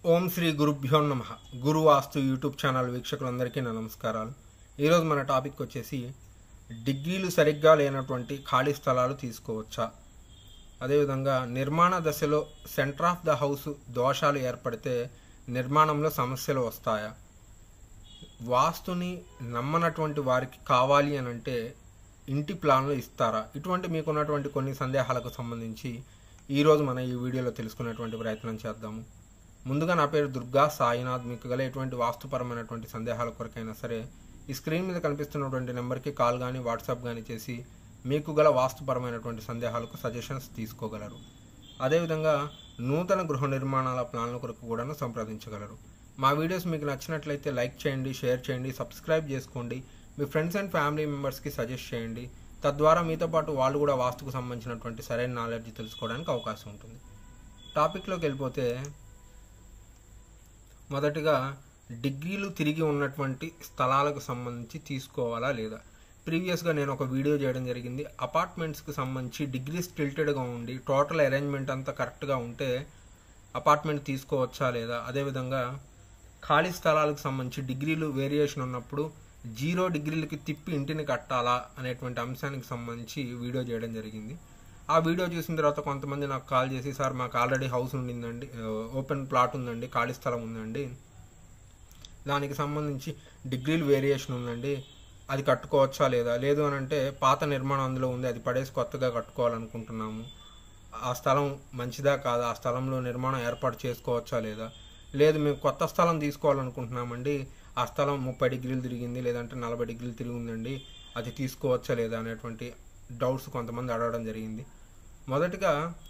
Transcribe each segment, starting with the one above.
ఓం శ్రీ గురుభ్యో నమ గురు వాస్తు YouTube channel వీక్షకులందరికీ నా నమస్కారాలు ఈరోజు మన టాపిక్ వచ్చేసి డిగ్రీలు సరిగ్గా లేనటువంటి ఖాళీ స్థలాలు తీసుకోవచ్చా అదేవిధంగా నిర్మాణ దశలో సెంటర్ ఆఫ్ ద హౌస్ దోషాలు ఏర్పడితే నిర్మాణంలో సమస్యలు వస్తాయా వాస్తుని నమ్మనటువంటి వారికి కావాలి అని అంటే ఇంటి ప్లాన్లు ఇస్తారా ఇటువంటి మీకున్నటువంటి కొన్ని సందేహాలకు సంబంధించి ఈరోజు మనం ఈ వీడియోలో తెలుసుకునేటువంటి ప్రయత్నం చేద్దాము ముందుగా నా పేరు దుర్గా సాయినాథ్ మీకు గల ఎటువంటి వాస్తుపరమైనటువంటి సందేహాల కొరకైనా సరే ఈ స్క్రీన్ మీద కనిపిస్తున్నటువంటి నెంబర్కి కాల్ కానీ వాట్సాప్ కానీ చేసి మీకు గల వాస్తుపరమైనటువంటి సందేహాలకు సజెషన్స్ తీసుకోగలరు అదేవిధంగా నూతన గృహ నిర్మాణాల ప్లాన్ల కొరకు కూడాను సంప్రదించగలరు మా వీడియోస్ మీకు నచ్చినట్లయితే లైక్ చేయండి షేర్ చేయండి సబ్స్క్రైబ్ చేసుకోండి మీ ఫ్రెండ్స్ అండ్ ఫ్యామిలీ మెంబర్స్కి సజెస్ట్ చేయండి తద్వారా మీతో పాటు వాళ్ళు కూడా వాస్తుకు సంబంధించినటువంటి సరైన నాలెడ్జ్ తెలుసుకోవడానికి అవకాశం ఉంటుంది టాపిక్లోకి వెళ్ళిపోతే మొదటిగా డిగ్రీలు తిరిగి ఉన్నటువంటి స్థలాలకు సంబంధించి తీసుకోవాలా లేదా ప్రీవియస్గా నేను ఒక వీడియో చేయడం జరిగింది అపార్ట్మెంట్స్కి సంబంధించి డిగ్రీస్ టిల్టెడ్గా ఉండి టోటల్ అరేంజ్మెంట్ అంతా కరెక్ట్గా ఉంటే అపార్ట్మెంట్ తీసుకోవచ్చా లేదా అదేవిధంగా ఖాళీ స్థలాలకు సంబంధించి డిగ్రీలు వేరియేషన్ ఉన్నప్పుడు జీరో డిగ్రీలకి తిప్పి ఇంటిని కట్టాలా అనేటువంటి అంశానికి సంబంధించి వీడియో చేయడం జరిగింది ఆ వీడియో చూసిన తర్వాత కొంతమంది నాకు కాల్ చేసి సార్ మాకు ఆల్రెడీ హౌస్ ఉండిందండి ఓపెన్ ప్లాట్ ఉందండి ఖాళీ స్థలం ఉందండి దానికి సంబంధించి డిగ్రీలు వేరియేషన్ ఉందండి అది కట్టుకోవచ్చా లేదా లేదు అని అంటే పాత నిర్మాణం అందులో ఉంది అది పడేసి కొత్తగా కట్టుకోవాలనుకుంటున్నాము ఆ స్థలం మంచిదా కాదా ఆ స్థలంలో నిర్మాణం ఏర్పాటు చేసుకోవచ్చా లేదా లేదు మేము కొత్త స్థలం తీసుకోవాలనుకుంటున్నామండి ఆ స్థలం ముప్పై డిగ్రీలు తిరిగింది లేదంటే నలభై డిగ్రీలు తిరిగి ఉందండి అది తీసుకోవచ్చా లేదా అనేటువంటి డౌట్స్ కొంతమంది అడగడం జరిగింది మొదటిగా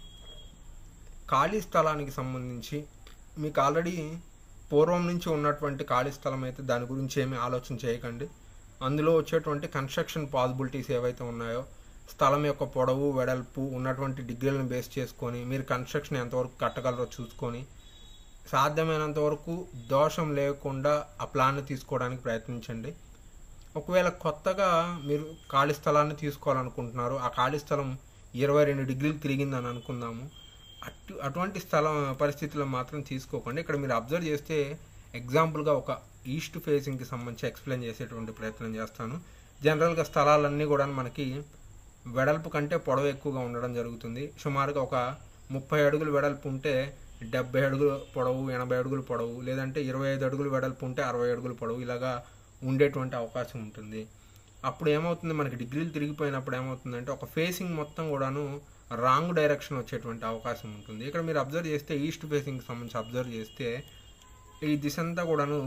ఖాళీ స్థలానికి సంబంధించి మీకు ఆల్రెడీ పూర్వం నుంచి ఉన్నటువంటి ఖాళీ స్థలం అయితే దాని గురించి ఏమీ ఆలోచన చేయకండి అందులో వచ్చేటువంటి కన్స్ట్రక్షన్ పాసిబిలిటీస్ ఏవైతే ఉన్నాయో స్థలం యొక్క పొడవు వెడల్పు ఉన్నటువంటి డిగ్రీలను బేస్ చేసుకొని మీరు కన్స్ట్రక్షన్ ఎంతవరకు కట్టగలరో చూసుకొని సాధ్యమైనంత వరకు దోషం లేకుండా ఆ ప్లాన్ తీసుకోవడానికి ప్రయత్నించండి ఒకవేళ కొత్తగా మీరు ఖాళీ స్థలాన్ని తీసుకోవాలనుకుంటున్నారు ఆ ఖాళీ స్థలం ఇరవై రెండు డిగ్రీలు తిరిగిందని అనుకుందాము అటు అటువంటి స్థలం పరిస్థితుల్లో మాత్రం తీసుకోకండి ఇక్కడ మీరు అబ్జర్వ్ చేస్తే ఎగ్జాంపుల్గా ఒక ఈస్ట్ ఫేసింగ్కి సంబంధించి ఎక్స్ప్లెయిన్ చేసేటువంటి ప్రయత్నం చేస్తాను జనరల్గా స్థలాలన్నీ కూడా మనకి వెడల్పు కంటే పొడవు ఎక్కువగా ఉండడం జరుగుతుంది సుమారుగా ఒక ముప్పై అడుగులు వెడల్పు ఉంటే డెబ్బై అడుగులు పొడవు ఎనభై అడుగులు పొడవు లేదంటే ఇరవై ఐదు అడుగులు వెడల్పు ఉంటే అరవై అడుగులు పొడవు ఇలాగా ఉండేటువంటి అవకాశం ఉంటుంది అప్పుడు ఏమవుతుంది మనకి డిగ్రీలు తిరిగిపోయినప్పుడు ఏమవుతుందంటే ఒక ఫేసింగ్ మొత్తం కూడాను రాంగ్ డైరెక్షన్ వచ్చేటువంటి అవకాశం ఉంటుంది ఇక్కడ మీరు అబ్జర్వ్ చేస్తే ఈస్ట్ ఫేసింగ్కి సంబంధించి అబ్జర్వ్ చేస్తే ఈ దిశ అంతా కూడాను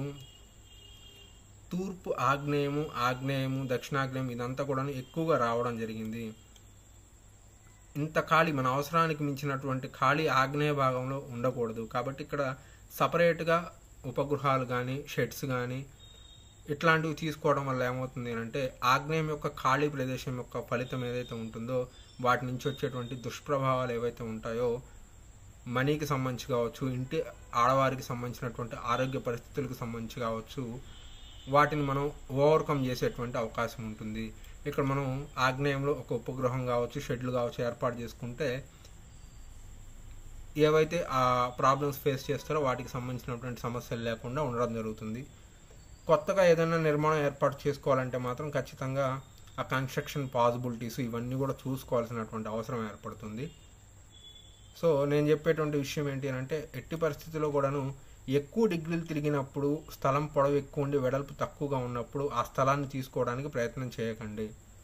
తూర్పు ఆగ్నేయము ఆగ్నేయము దక్షిణాగ్నేయం ఇదంతా కూడాను ఎక్కువగా రావడం జరిగింది ఇంత ఖాళీ మన అవసరానికి మించినటువంటి ఖాళీ ఆగ్నేయ భాగంలో ఉండకూడదు కాబట్టి ఇక్కడ సపరేట్గా ఉపగృహాలు కానీ షెడ్స్ కానీ ఇట్లాంటివి తీసుకోవడం వల్ల ఏమవుతుంది అంటే ఆగ్నేయం యొక్క ఖాళీ ప్రదేశం యొక్క ఫలితం ఏదైతే ఉంటుందో వాటి నుంచి వచ్చేటువంటి దుష్ప్రభావాలు ఏవైతే ఉంటాయో మనీకి సంబంధించి కావచ్చు ఇంటి ఆడవారికి సంబంధించినటువంటి ఆరోగ్య పరిస్థితులకు సంబంధించి కావచ్చు వాటిని మనం ఓవర్కమ్ చేసేటువంటి అవకాశం ఉంటుంది ఇక్కడ మనం ఆగ్నేయంలో ఒక ఉపగ్రహం కావచ్చు షెడ్లు కావచ్చు ఏర్పాటు చేసుకుంటే ఏవైతే ఆ ప్రాబ్లమ్స్ ఫేస్ చేస్తారో వాటికి సంబంధించినటువంటి సమస్యలు లేకుండా ఉండడం జరుగుతుంది కొత్తగా ఏదైనా నిర్మాణం ఏర్పాటు చేసుకోవాలంటే మాత్రం ఖచ్చితంగా ఆ కన్స్ట్రక్షన్ పాసిబిలిటీస్ ఇవన్నీ కూడా చూసుకోవాల్సినటువంటి అవసరం ఏర్పడుతుంది సో నేను చెప్పేటువంటి విషయం ఏంటి అంటే ఎట్టి పరిస్థితుల్లో కూడాను ఎక్కువ డిగ్రీలు తిరిగినప్పుడు స్థలం పొడవు ఎక్కువ ఉండి వెడల్పు తక్కువగా ఉన్నప్పుడు ఆ స్థలాన్ని తీసుకోవడానికి ప్రయత్నం చేయకండి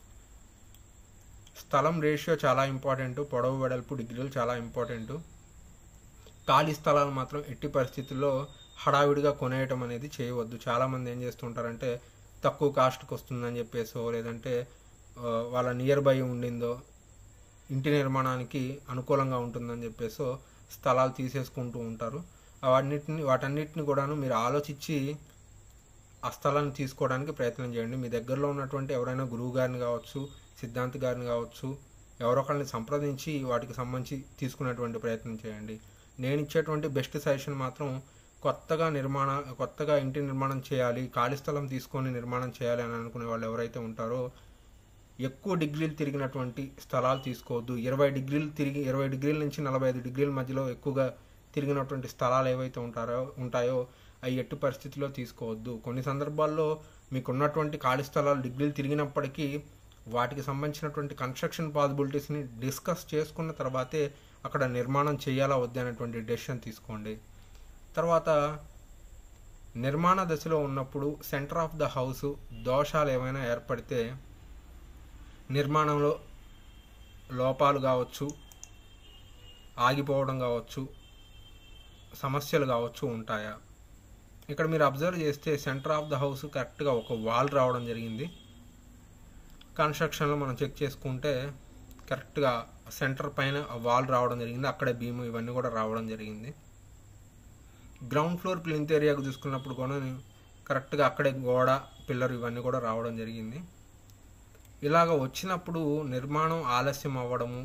స్థలం రేషియో చాలా ఇంపార్టెంట్ పొడవు వెడల్పు డిగ్రీలు చాలా ఇంపార్టెంట్ ఖాళీ స్థలాలు మాత్రం ఎట్టి పరిస్థితుల్లో హడావిడిగా కొనేయటం అనేది చేయవద్దు చాలామంది ఏం చేస్తుంటారంటే తక్కువ కాస్ట్కి వస్తుందని చెప్పేసో లేదంటే వాళ్ళ నియర్ బై ఉండిందో ఇంటి నిర్మాణానికి అనుకూలంగా ఉంటుందని చెప్పేసో స్థలాలు తీసేసుకుంటూ ఉంటారు వాటిని వాటన్నిటిని కూడాను మీరు ఆలోచించి ఆ స్థలాన్ని తీసుకోవడానికి ప్రయత్నం చేయండి మీ దగ్గరలో ఉన్నటువంటి ఎవరైనా గురువు గారిని కావచ్చు సిద్ధాంత్ గారిని కావచ్చు ఎవరొకరిని సంప్రదించి వాటికి సంబంధించి తీసుకునేటువంటి ప్రయత్నం చేయండి నేను ఇచ్చేటువంటి బెస్ట్ సజెషన్ మాత్రం కొత్తగా నిర్మాణ కొత్తగా ఇంటి నిర్మాణం చేయాలి ఖాళీ స్థలం తీసుకొని నిర్మాణం చేయాలి అని అనుకునే వాళ్ళు ఎవరైతే ఉంటారో ఎక్కువ డిగ్రీలు తిరిగినటువంటి స్థలాలు తీసుకోవద్దు ఇరవై డిగ్రీలు తిరిగి ఇరవై డిగ్రీల నుంచి నలభై ఐదు డిగ్రీల మధ్యలో ఎక్కువగా తిరిగినటువంటి స్థలాలు ఏవైతే ఉంటారో ఉంటాయో అవి ఎట్టి పరిస్థితిలో తీసుకోవద్దు కొన్ని సందర్భాల్లో మీకు ఉన్నటువంటి ఖాళీ స్థలాలు డిగ్రీలు తిరిగినప్పటికీ వాటికి సంబంధించినటువంటి కన్స్ట్రక్షన్ పాసిబిలిటీస్ని డిస్కస్ చేసుకున్న తర్వాతే అక్కడ నిర్మాణం చేయాలా వద్దా అనేటువంటి డెసిషన్ తీసుకోండి తర్వాత నిర్మాణ దశలో ఉన్నప్పుడు సెంటర్ ఆఫ్ ద హౌస్ దోషాలు ఏమైనా ఏర్పడితే నిర్మాణంలో లోపాలు కావచ్చు ఆగిపోవడం కావచ్చు సమస్యలు కావచ్చు ఉంటాయా ఇక్కడ మీరు అబ్జర్వ్ చేస్తే సెంటర్ ఆఫ్ ద హౌస్ కరెక్ట్గా ఒక వాల్ రావడం జరిగింది కన్స్ట్రక్షన్లో మనం చెక్ చేసుకుంటే కరెక్ట్గా సెంటర్ పైన వాల్ రావడం జరిగింది అక్కడే భీము ఇవన్నీ కూడా రావడం జరిగింది గ్రౌండ్ ఫ్లోర్ ప్లింత్ ఏరియాకు చూసుకున్నప్పుడు కూడా కరెక్ట్గా అక్కడే గోడ పిల్లర్ ఇవన్నీ కూడా రావడం జరిగింది ఇలాగ వచ్చినప్పుడు నిర్మాణం ఆలస్యం అవ్వడము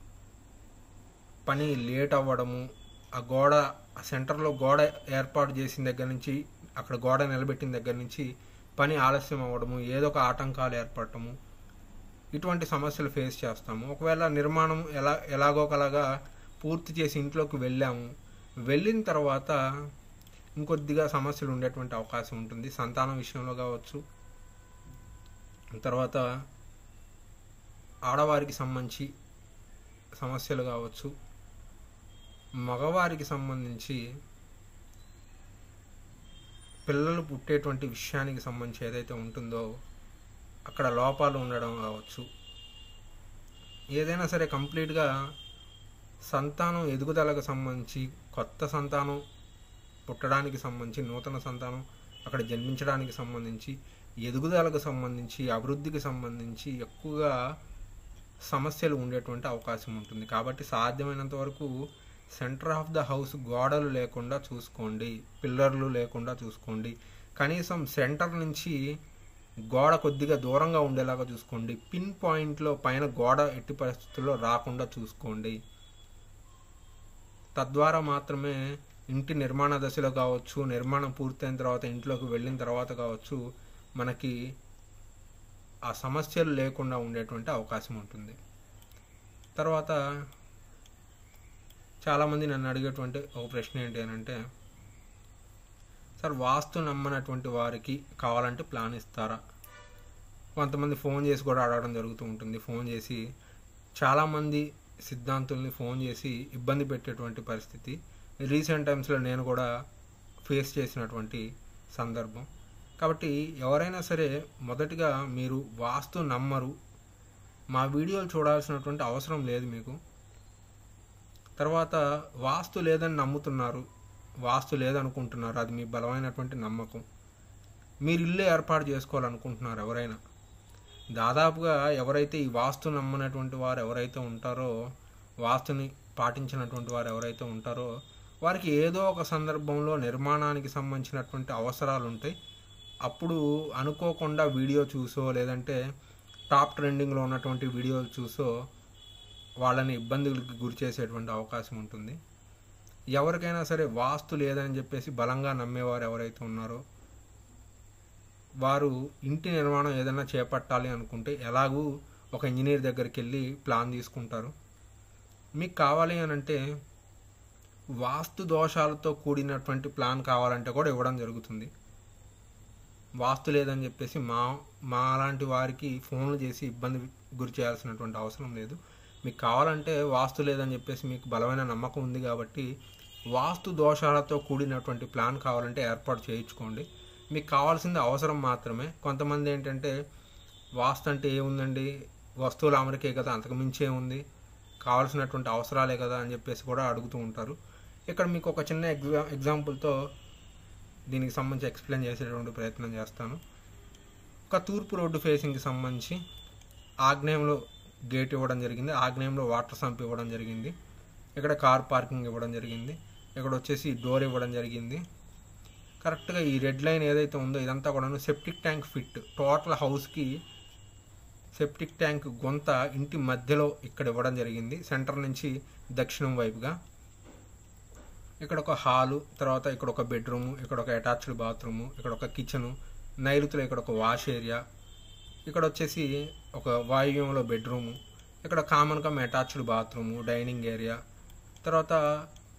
పని లేట్ అవ్వడము ఆ గోడ ఆ సెంటర్లో గోడ ఏర్పాటు చేసిన దగ్గర నుంచి అక్కడ గోడ నిలబెట్టిన దగ్గర నుంచి పని ఆలస్యం అవ్వడము ఏదో ఒక ఆటంకాలు ఏర్పడటము ఇటువంటి సమస్యలు ఫేస్ చేస్తాము ఒకవేళ నిర్మాణం ఎలా ఎలాగో ఒకలాగా పూర్తి చేసి ఇంట్లోకి వెళ్ళాము వెళ్ళిన తర్వాత ఇంకొద్దిగా సమస్యలు ఉండేటువంటి అవకాశం ఉంటుంది సంతానం విషయంలో కావచ్చు తర్వాత ఆడవారికి సంబంధించి సమస్యలు కావచ్చు మగవారికి సంబంధించి పిల్లలు పుట్టేటువంటి విషయానికి సంబంధించి ఏదైతే ఉంటుందో అక్కడ లోపాలు ఉండడం కావచ్చు ఏదైనా సరే కంప్లీట్గా సంతానం ఎదుగుదలకు సంబంధించి కొత్త సంతానం పుట్టడానికి సంబంధించి నూతన సంతానం అక్కడ జన్మించడానికి సంబంధించి ఎదుగుదలకు సంబంధించి అభివృద్ధికి సంబంధించి ఎక్కువగా సమస్యలు ఉండేటువంటి అవకాశం ఉంటుంది కాబట్టి సాధ్యమైనంత వరకు సెంటర్ ఆఫ్ ద హౌస్ గోడలు లేకుండా చూసుకోండి పిల్లర్లు లేకుండా చూసుకోండి కనీసం సెంటర్ నుంచి గోడ కొద్దిగా దూరంగా ఉండేలాగా చూసుకోండి పిన్ పాయింట్లో పైన గోడ ఎట్టి పరిస్థితుల్లో రాకుండా చూసుకోండి తద్వారా మాత్రమే ఇంటి నిర్మాణ దశలో కావచ్చు నిర్మాణం పూర్తయిన తర్వాత ఇంట్లోకి వెళ్ళిన తర్వాత కావచ్చు మనకి ఆ సమస్యలు లేకుండా ఉండేటువంటి అవకాశం ఉంటుంది తర్వాత చాలామంది నన్ను అడిగేటువంటి ఒక ప్రశ్న ఏంటి అని అంటే సార్ వాస్తు నమ్మనటువంటి వారికి కావాలంటే ప్లాన్ ఇస్తారా కొంతమంది ఫోన్ చేసి కూడా అడగడం జరుగుతూ ఉంటుంది ఫోన్ చేసి చాలామంది సిద్ధాంతుల్ని ఫోన్ చేసి ఇబ్బంది పెట్టేటువంటి పరిస్థితి రీసెంట్ టైమ్స్లో నేను కూడా ఫేస్ చేసినటువంటి సందర్భం కాబట్టి ఎవరైనా సరే మొదటిగా మీరు వాస్తు నమ్మరు మా వీడియోలు చూడాల్సినటువంటి అవసరం లేదు మీకు తర్వాత వాస్తు లేదని నమ్ముతున్నారు వాస్తు లేదనుకుంటున్నారు అది మీ బలమైనటువంటి నమ్మకం మీరు ఇల్లు ఏర్పాటు చేసుకోవాలనుకుంటున్నారు ఎవరైనా దాదాపుగా ఎవరైతే ఈ వాస్తు నమ్మనటువంటి వారు ఎవరైతే ఉంటారో వాస్తుని పాటించినటువంటి వారు ఎవరైతే ఉంటారో వారికి ఏదో ఒక సందర్భంలో నిర్మాణానికి సంబంధించినటువంటి అవసరాలు ఉంటాయి అప్పుడు అనుకోకుండా వీడియో చూసో లేదంటే టాప్ ట్రెండింగ్లో ఉన్నటువంటి వీడియోలు చూసో వాళ్ళని ఇబ్బందులకు గురి చేసేటువంటి అవకాశం ఉంటుంది ఎవరికైనా సరే వాస్తు లేదని చెప్పేసి బలంగా నమ్మేవారు ఎవరైతే ఉన్నారో వారు ఇంటి నిర్మాణం ఏదైనా చేపట్టాలి అనుకుంటే ఎలాగూ ఒక ఇంజనీర్ దగ్గరికి వెళ్ళి ప్లాన్ తీసుకుంటారు మీకు కావాలి అని అంటే వాస్తు దోషాలతో కూడినటువంటి ప్లాన్ కావాలంటే కూడా ఇవ్వడం జరుగుతుంది వాస్తు లేదని చెప్పేసి మా మా లాంటి వారికి ఫోన్లు చేసి ఇబ్బంది గురి చేయాల్సినటువంటి అవసరం లేదు మీకు కావాలంటే వాస్తు లేదని చెప్పేసి మీకు బలమైన నమ్మకం ఉంది కాబట్టి వాస్తు దోషాలతో కూడినటువంటి ప్లాన్ కావాలంటే ఏర్పాటు చేయించుకోండి మీకు కావాల్సింది అవసరం మాత్రమే కొంతమంది ఏంటంటే వాస్తు అంటే ఏముందండి వస్తువుల అమరికే కదా అంతకు మించి ఏముంది కావాల్సినటువంటి అవసరాలే కదా అని చెప్పేసి కూడా అడుగుతూ ఉంటారు ఇక్కడ మీకు ఒక చిన్న ఎగ్జా ఎగ్జాంపుల్తో దీనికి సంబంధించి ఎక్స్ప్లెయిన్ చేసేటువంటి ప్రయత్నం చేస్తాను ఒక తూర్పు రోడ్డు ఫేసింగ్కి సంబంధించి ఆగ్నేయంలో గేట్ ఇవ్వడం జరిగింది ఆగ్నేయంలో వాటర్ సంప్ ఇవ్వడం జరిగింది ఇక్కడ కార్ పార్కింగ్ ఇవ్వడం జరిగింది ఇక్కడ వచ్చేసి డోర్ ఇవ్వడం జరిగింది కరెక్ట్గా ఈ రెడ్ లైన్ ఏదైతే ఉందో ఇదంతా కూడా సెప్టిక్ ట్యాంక్ ఫిట్ టోటల్ హౌస్కి సెప్టిక్ ట్యాంక్ గొంత ఇంటి మధ్యలో ఇక్కడ ఇవ్వడం జరిగింది సెంటర్ నుంచి దక్షిణం వైపుగా ఇక్కడ ఒక హాలు తర్వాత ఇక్కడ ఒక బెడ్రూము ఇక్కడ ఒక అటాచ్డ్ బాత్రూము ఇక్కడ ఒక కిచెను నైరుతిలో ఇక్కడ ఒక వాష్ ఏరియా ఇక్కడ వచ్చేసి ఒక వాయువ్యంలో బెడ్రూము ఇక్కడ కామన్గా అటాచ్డ్ బాత్రూము డైనింగ్ ఏరియా తర్వాత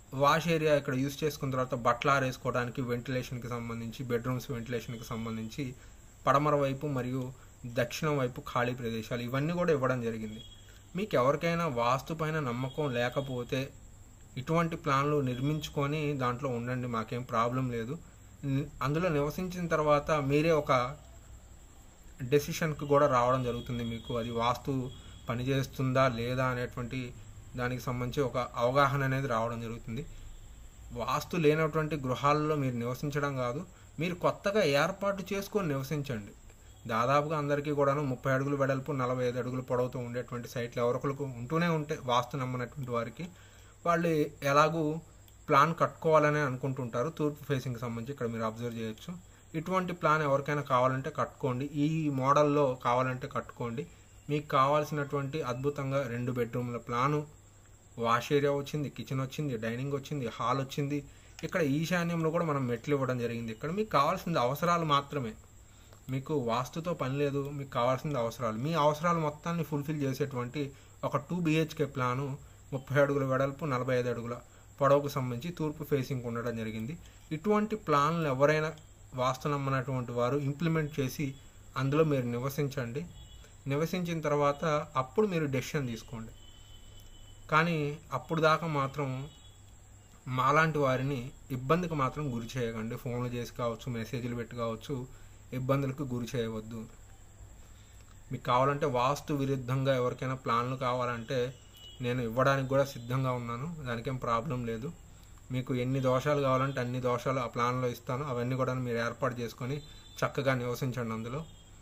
వాష్ ఏరియా ఇక్కడ యూస్ చేసుకున్న తర్వాత బట్టలు ఆరేసుకోవడానికి వెంటిలేషన్కి సంబంధించి బెడ్రూమ్స్ వెంటిలేషన్కి సంబంధించి పడమర వైపు మరియు దక్షిణం వైపు ఖాళీ ప్రదేశాలు ఇవన్నీ కూడా ఇవ్వడం జరిగింది మీకు ఎవరికైనా వాస్తు పైన నమ్మకం లేకపోతే ఇటువంటి ప్లాన్లు నిర్మించుకొని దాంట్లో ఉండండి మాకేం ప్రాబ్లం లేదు ని- అందులో నివసించిన తర్వాత మీరే ఒక డెసిషన్కి కూడా రావడం జరుగుతుంది మీకు అది వాస్తు పనిచేస్తుందా లేదా అనేటువంటి దానికి సంబంధించి ఒక అవగాహన అనేది రావడం జరుగుతుంది వాస్తు లేనటువంటి గృహాల్లో మీరు నివసించడం కాదు మీరు కొత్తగా ఏర్పాటు చేసుకొని నివసించండి దాదాపుగా అందరికీ కూడాను ముప్పై అడుగులు వెడల్పు నలభై ఐదు అడుగులు పొడవుతూ ఉండేటువంటి సైట్లు ఎవరికొరకు ఉంటూనే ఉంటాయి వాస్తు నమ్మనటువంటి వారికి వాళ్ళు ఎలాగూ ప్లాన్ కట్టుకోవాలని అనుకుంటుంటారు తూర్పు ఫేసింగ్కి సంబంధించి ఇక్కడ మీరు అబ్జర్వ్ చేయొచ్చు ఇటువంటి ప్లాన్ ఎవరికైనా కావాలంటే కట్టుకోండి ఈ మోడల్లో కావాలంటే కట్టుకోండి మీకు కావాల్సినటువంటి అద్భుతంగా రెండు బెడ్రూమ్ల ప్లాను వాష్ ఏరియా వచ్చింది కిచెన్ వచ్చింది డైనింగ్ వచ్చింది హాల్ వచ్చింది ఇక్కడ ఈశాన్యంలో కూడా మనం మెట్లు ఇవ్వడం జరిగింది ఇక్కడ మీకు కావాల్సింది అవసరాలు మాత్రమే మీకు వాస్తుతో పని లేదు మీకు కావాల్సింది అవసరాలు మీ అవసరాలు మొత్తాన్ని ఫుల్ఫిల్ చేసేటువంటి ఒక టూ బిహెచ్కే ప్లాను ముప్పై అడుగుల వెడల్పు నలభై ఐదు అడుగుల పొడవుకు సంబంధించి తూర్పు ఫేసింగ్ ఉండడం జరిగింది ఇటువంటి ప్లాన్లు ఎవరైనా వాస్తు నమ్మనటువంటి వారు ఇంప్లిమెంట్ చేసి అందులో మీరు నివసించండి నివసించిన తర్వాత అప్పుడు మీరు డెసిషన్ తీసుకోండి కానీ అప్పుడు దాకా మాత్రం మాలాంటి వారిని ఇబ్బందికి మాత్రం గురి చేయకండి ఫోన్లు చేసి కావచ్చు మెసేజ్లు పెట్టి కావచ్చు ఇబ్బందులకు గురి చేయవద్దు మీకు కావాలంటే వాస్తు విరుద్ధంగా ఎవరికైనా ప్లాన్లు కావాలంటే నేను ఇవ్వడానికి కూడా సిద్ధంగా ఉన్నాను దానికేం ప్రాబ్లం లేదు మీకు ఎన్ని దోషాలు కావాలంటే అన్ని దోషాలు ఆ ప్లాన్లో ఇస్తాను అవన్నీ కూడా మీరు ఏర్పాటు చేసుకొని చక్కగా నివసించండి అందులో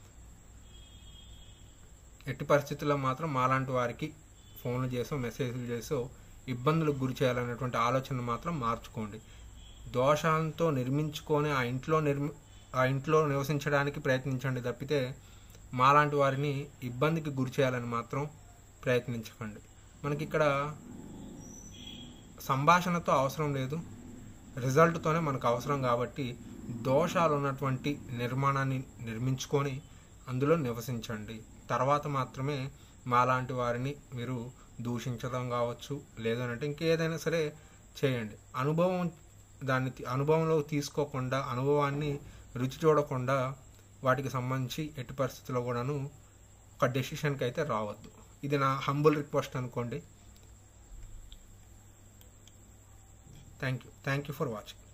ఎట్టి పరిస్థితుల్లో మాత్రం మాలాంటి వారికి ఫోన్లు చేసో మెసేజ్లు చేసో ఇబ్బందులకు గురి చేయాలనేటువంటి ఆలోచన మాత్రం మార్చుకోండి దోషాలతో నిర్మించుకొని ఆ ఇంట్లో నిర్మి ఆ ఇంట్లో నివసించడానికి ప్రయత్నించండి తప్పితే మాలాంటి వారిని ఇబ్బందికి గురి చేయాలని మాత్రం ప్రయత్నించకండి మనకి ఇక్కడ సంభాషణతో అవసరం లేదు రిజల్ట్తోనే మనకు అవసరం కాబట్టి దోషాలు ఉన్నటువంటి నిర్మాణాన్ని నిర్మించుకొని అందులో నివసించండి తర్వాత మాత్రమే మాలాంటి వారిని మీరు దూషించడం కావచ్చు లేదనంటే ఇంకేదైనా సరే చేయండి అనుభవం దాన్ని తీ- అనుభవంలో తీసుకోకుండా అనుభవాన్ని రుచి చూడకుండా వాటికి సంబంధించి ఎట్టి పరిస్థితుల్లో కూడాను ఒక డెసిషన్కి అయితే రావద్దు ఇది నా హంబుల్ రిక్వెస్ట్ అనుకోండి thank you thank you for watching